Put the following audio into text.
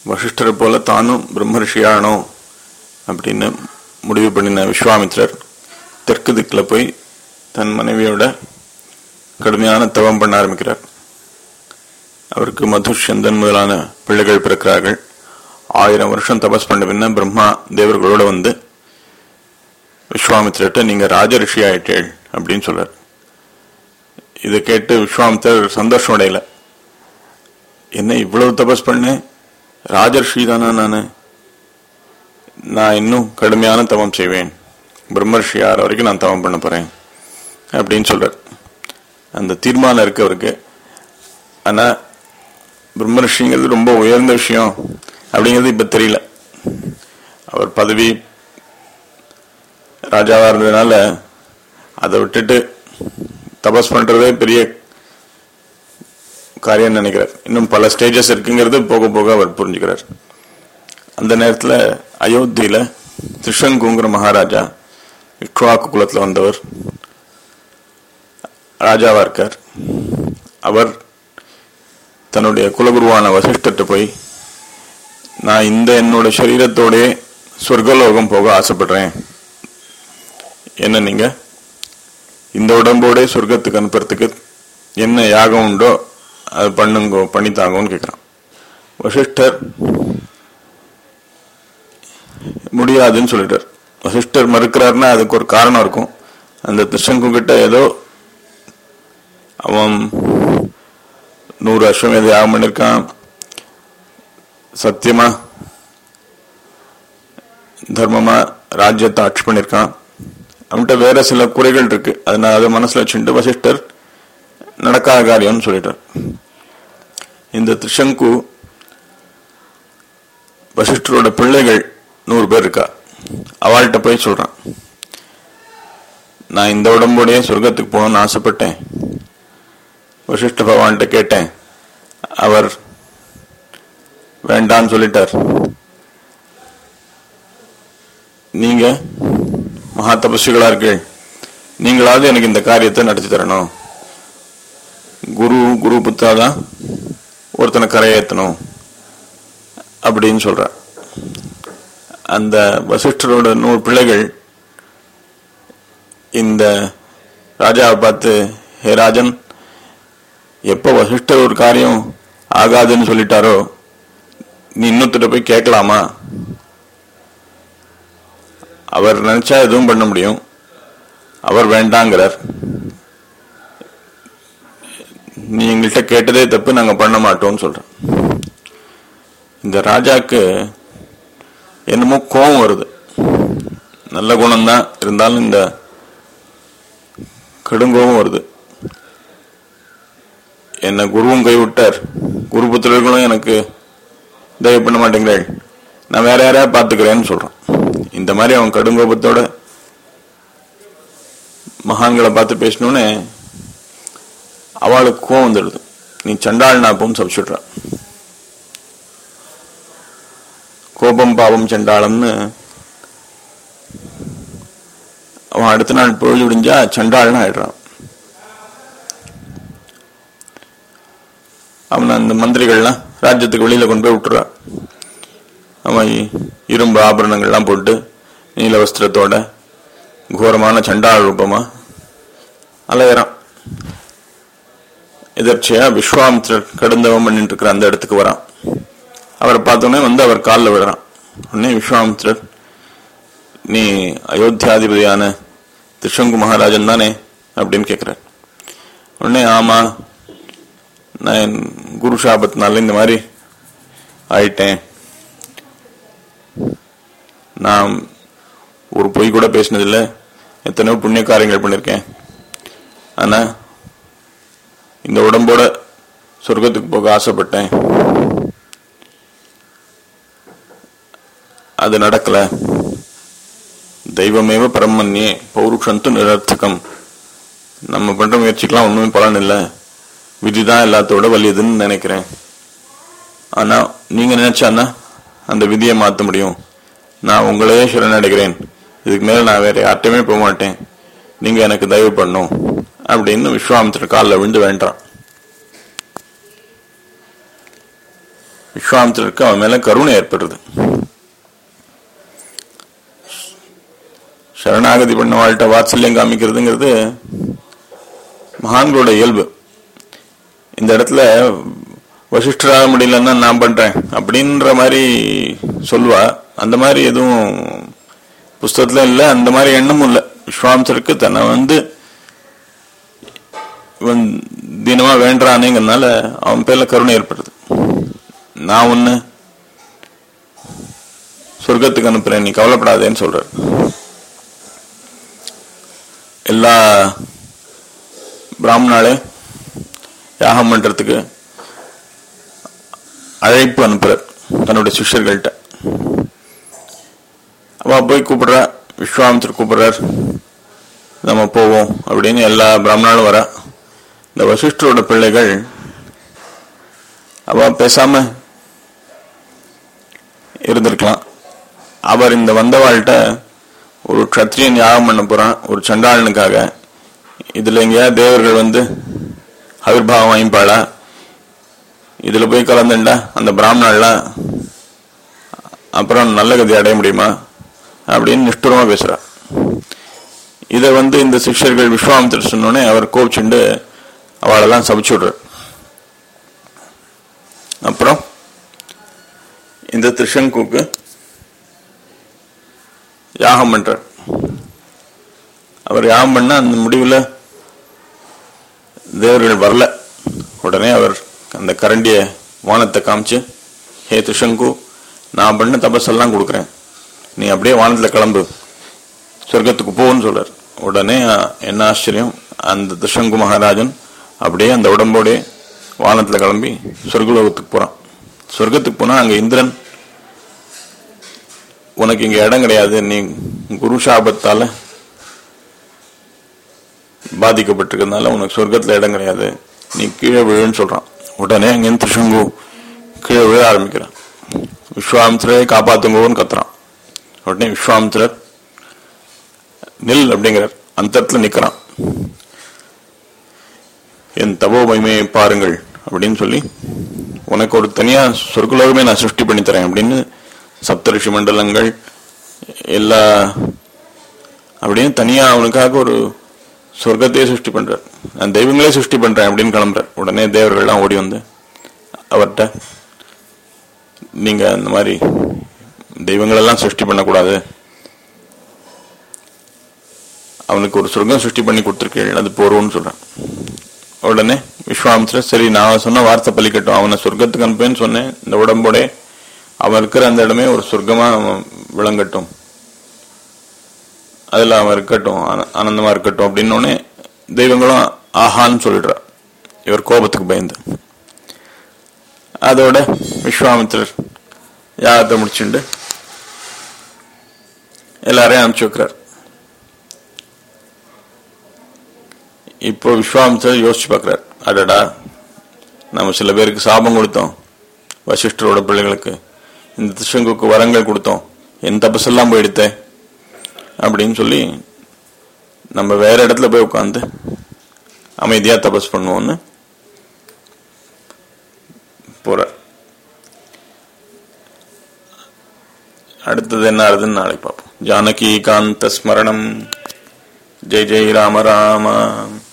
வசிஷ்டரை போல தானும் பிரம்மரிஷியானோ அப்படின்னு முடிவு பண்ணின விஸ்வாமித்ரர் தெற்கு திக்கில் போய் தன் மனைவியோட கடுமையான தவம் பண்ண ஆரம்பிக்கிறார் அவருக்கு மதுஷந்தன் முதலான பிள்ளைகள் பிறக்கிறார்கள் ஆயிரம் வருஷம் தபஸ் பண்ண பின்ன பிரம்மா தேவர்களோட வந்து விஸ்வாமித்திரட்ட நீங்க ராஜரிஷி ஆயிட்டேள் அப்படின்னு சொல்றார் இதை கேட்டு விஸ்வாமித்தர் சந்தோஷம் அடையல என்ன இவ்வளவு தபஸ் பண்ணேன் ராஜர்ஷி தானா நானு நான் இன்னும் கடுமையான தவம் செய்வேன் பிரம்மர்ஷி ஆற வரைக்கும் நான் தவம் பண்ண போறேன் அப்படின்னு சொல்றார் அந்த தீர்மானம் இருக்கு அவருக்கு ஆனா பிரம்மர்ஷிங்கிறது ரொம்ப உயர்ந்த விஷயம் அப்படிங்கிறது இப்ப தெரியல அவர் பதவி ராஜாவா இருந்ததுனால அதை விட்டுட்டு தபஸ் பண்றதே பெரிய காரியம் நினைக்கிறார் இன்னும் பல ஸ்டேஜஸ் இருக்குங்கிறது போக போக அவர் புரிஞ்சுக்கிறார் அந்த நேரத்தில் அயோத்தியில திருஷங்குங்கிற மகாராஜா இக்ஷ்வாக்கு குலத்தில் வந்தவர் ராஜாவா இருக்கார் அவர் தன்னுடைய குலகுருவான வசிஷ்டத்தை போய் நான் இந்த என்னோட சரீரத்தோட சொர்க்கலோகம் போக ஆசைப்படுறேன் என்ன நீங்க இந்த உடம்போட சொர்க்கத்துக்கு அனுப்புறதுக்கு என்ன யாகம் உண்டோ அது பண்ணுங்க பண்ணித்தாங்கன்னு கேட்கிறான் வசிஷ்டர் முடியாதுன்னு சொல்லிட்டார் வசிஷ்டர் மறுக்கிறாருன்னா அதுக்கு ஒரு காரணம் இருக்கும் அந்த திருஷங்கு கிட்ட ஏதோ அவன் நூறு அஸ்வமேத யாகம் பண்ணிருக்கான் சத்தியமா தர்மமா ராஜ்யத்தை ஆட்சி பண்ணிருக்கான் அவன்கிட்ட வேற சில குறைகள் இருக்கு அதனால அதை மனசுல வச்சுட்டு வசிஷ்டர் நடக்காத காரியம்னு சொல்லிட்டார் இந்த திரிசங்கு வசிஷ்டரோட பிள்ளைகள் நூறு பேர் இருக்கா அவள்கிட்ட போய் சொல்றான் நான் இந்த உடம்போடய சொர்க்கத்துக்கு போகணும்னு ஆசைப்பட்டேன் வசிஷ்ட பகவான்கிட்ட கேட்டேன் அவர் வேண்டான்னு சொல்லிட்டார் நீங்க மகா தபஸ்விகளா இருக்கீள் நீங்களாவது எனக்கு இந்த காரியத்தை நடத்தி தரணும் குரு குரு புத்தாதான் ஒருத்தனை கரையேற்றணும் அப்படின்னு சொல்ற அந்த வசிஷ்டரோட நூறு பிள்ளைகள் இந்த ராஜாவை பார்த்து ஹே ராஜன் எப்போ வசிஷ்டர் ஒரு காரியம் ஆகாதுன்னு சொல்லிட்டாரோ நீ இன்னொருத்திட்ட போய் கேட்கலாமா அவர் நினைச்சா எதுவும் பண்ண முடியும் அவர் வேண்டாங்கிறார் நீ எங்கள்கிட்ட கேட்டதே தப்பு நாங்க பண்ண மாட்டோம்னு சொல்றோம் இந்த ராஜாக்கு என்னமோ கோபம் வருது நல்ல குணம்தான் இருந்தாலும் இந்த கடுங்கோபம் வருது என்ன குருவும் கைவிட்டார் குரு புத்திரர்களும் எனக்கு தயவு பண்ண மாட்டேங்கிறாள் நான் வேற யாரையா பாத்துக்கிறேன்னு சொல்றான் இந்த மாதிரி அவன் கடுங்கோபத்தோட மகான்களை பார்த்து பேசணும்னு அவளுக்கு கோவம் வந்துடுது நீ சண்டாள் நாப்பம் சபிச்சுடுற கோபம் பாவம் சண்டாளம்னு அவன் அடுத்த நாள் பொழுது விடிஞ்சா சண்டாள்னு ஆயிடுறான் அவன் அந்த மந்திரிகள்லாம் ராஜ்யத்துக்கு வெளியில கொண்டு போய் விட்டுறான் அவன் இரும்பு ஆபரணங்கள்லாம் போட்டு நீல வஸ்திரத்தோட கோரமான சண்டாள ரூபமா அலையறான் எதிர்ச்சியா விஸ்வாமித்திரர் கடுந்தவம் பண்ணிட்டு இருக்கிற அந்த இடத்துக்கு வரான் அவரை பார்த்தோன்னே வந்து அவர் காலில் விடுறான் உடனே விஸ்வாமித்திரர் நீ அயோத்தியாதிபதியான திருஷங்கு மகாராஜன் தானே அப்படின்னு கேட்கிறார் உடனே ஆமா நான் என் குரு சாபத்தினால இந்த மாதிரி ஆயிட்டேன் நான் ஒரு பொய் கூட பேசினதில்லை எத்தனையோ புண்ணிய காரியங்கள் பண்ணியிருக்கேன் ஆனா இந்த உடம்போட சொர்க்கத்துக்கு போக ஆசைப்பட்டேன் அது நடக்கல தெய்வமேவ பரமன்யே பௌருஷந்து நிரர்த்தகம் நம்ம பண்ற முயற்சிக்கெல்லாம் ஒண்ணுமே பலன் இல்லை விதிதான் எல்லாத்தோட வலியதுன்னு நினைக்கிறேன் ஆனா நீங்க நினைச்சான்னா அந்த விதியை மாத்த முடியும் நான் உங்களையே சரணடைகிறேன் இதுக்கு மேல நான் வேற யார்ட்டையுமே போக மாட்டேன் நீங்க எனக்கு தயவு பண்ணும் அப்படின்னு விஸ்வாமித்திர காலில் விழுந்து வேண்டான் விஸ்வாமித்திரருக்கு அவன் மேல கருணை ஏற்படுறது சரணாகதி பண்ண வாழ்கிட்ட வாத்சல்யம் காமிக்கிறதுங்கிறது மகான்களோட இயல்பு இந்த இடத்துல வசிஷ்டராக முடியலன்னா நான் பண்றேன் அப்படின்ற மாதிரி சொல்லுவா அந்த மாதிரி எதுவும் புஸ்தகத்துல இல்லை அந்த மாதிரி எண்ணமும் இல்லை விஸ்வாமித்தருக்கு தன்னை வந்து இவன் தினமா வேண்டானேங்கிறதுனால அவன் பேர்ல கருணை ஏற்படுது நான் ஒண்ணு சொர்க்கத்துக்கு அனுப்புறேன் நீ கவலைப்படாதேன்னு சொல்றார் எல்லா பிராமணாலே யாகம் பண்றதுக்கு அழைப்பு அனுப்புறார் தன்னுடைய சிஷ்யர்கள்ட்ட அவ போய் கூப்பிடுறா விஸ்வாமித்திர கூப்பிடுறார் நம்ம போவோம் அப்படின்னு எல்லா பிராமணாலும் வரா இந்த வசிஷ்டரோட பிள்ளைகள் அவ பேசாம இருந்திருக்கலாம் அவர் இந்த வந்தவாள்கிட்ட ஒரு க்ஷத்ரியன் யாகம் பண்ண போறான் ஒரு சண்டாளனுக்காக இதுல எங்கேயாவது தேவர்கள் வந்து ஆவிர்வாவம் வாங்கிப்பாளா இதுல போய் கலந்துண்டா அந்த பிராமணாலாம் அப்புறம் நல்ல கதி அடைய முடியுமா அப்படின்னு நிஷ்டூரமா பேசுறா இதை வந்து இந்த சிஷ்யர்கள் விஸ்வாமித்திர சொன்னோடனே அவர் கோபிச்சுண்டு அவளெல்லாம் சபிச்சு விடுறார் அப்புறம் இந்த திருஷங்குக்கு யாகம் பண்றார் அவர் யாகம் பண்ண அந்த முடிவில் தேவர்கள் வரல உடனே அவர் அந்த கரண்டிய வானத்தை காமிச்சு ஹே திருஷங்கு நான் பண்ண தபஸெல்லாம் கொடுக்குறேன் நீ அப்படியே வானத்தில் கிளம்பு சொர்க்கத்துக்கு போன்னு சொல்றார் உடனே என்ன ஆச்சரியம் அந்த திருஷங்கு மகாராஜன் அப்படியே அந்த உடம்போடே வானத்தில் கிளம்பி சொர்க்கலோகத்துக்கு போறான் சொர்க்கத்துக்கு போனா அங்க இந்திரன் உனக்கு இங்க இடம் கிடையாது நீ குரு சாபத்தால பாதிக்கப்பட்டிருக்கிறதுனால உனக்கு சொர்க்கத்துல இடம் கிடையாது நீ கீழே விழுன்னு சொல்றான் உடனே அங்கேருந்து திருஷங்கு கீழே விழ ஆரம்பிக்கிறான் விஸ்வாமித்திரரை காப்பாத்துங்கோன்னு கத்துறான் உடனே விஸ்வாமித்திரர் நில் அப்படிங்கிறார் அந்த இடத்துல நிக்கிறான் என் தபோ மகிமையை பாருங்கள் அப்படின்னு சொல்லி உனக்கு ஒரு தனியா சொர்க்கலோகமே நான் சிருஷ்டி பண்ணி தரேன் அப்படின்னு சப்தரிஷி மண்டலங்கள் எல்லா அப்படின்னு தனியா அவனுக்காக ஒரு சொர்க்கத்தையே சிருஷ்டி பண்றார் நான் தெய்வங்களே சிருஷ்டி பண்றேன் அப்படின்னு கிளம்புறார் உடனே தேவர்கள்லாம் ஓடி வந்து அவர்கிட்ட நீங்க அந்த மாதிரி தெய்வங்களெல்லாம் சிருஷ்டி பண்ணக்கூடாது அவனுக்கு ஒரு சொர்க்கம் சிருஷ்டி பண்ணி கொடுத்துருக்கீள் அது போறோம்னு சொல்றான் உடனே விஸ்வாமித்திரர் சரி நான் சொன்ன வார்த்தை பலிக்கட்டும் அவனை சொர்க்கத்துக்கு அனுப்பேன்னு சொன்னேன் இந்த உடம்போட அவன் இருக்கிற அந்த இடமே ஒரு சொர்க்கமா அவன் விளங்கட்டும் அதுல அவன் இருக்கட்டும் ஆன- ஆனந்தமா இருக்கட்டும் அப்படின்னு தெய்வங்களும் ஆஹான்னு சொல்லிடுறா இவர் கோபத்துக்கு பயந்து அதோட விஸ்வாமித்திரர் யாகத்தை முடிச்சுண்டு எல்லாரையும் அனுப்பிச்சு வைக்கிறார் இப்போ விஸ்வாமித்திரர் யோசிச்சு பார்க்கிறார் அடடா நம்ம சில பேருக்கு சாபம் கொடுத்தோம் வசிஷ்டரோட பிள்ளைகளுக்கு இந்த திருஷங்குக்கு வரங்கள் கொடுத்தோம் என் தபஸெல்லாம் போயிடுத்தே அப்படின்னு சொல்லி நம்ம வேற இடத்துல போய் உட்காந்து அமைதியா தபஸ் பண்ணுவோம்னு போறார் அடுத்தது என்ன ஆகுதுன்னு நாளைக்கு பார்ப்போம் ஜானகி காந்த ஸ்மரணம் ஜெய் ஜெய் ராம ராம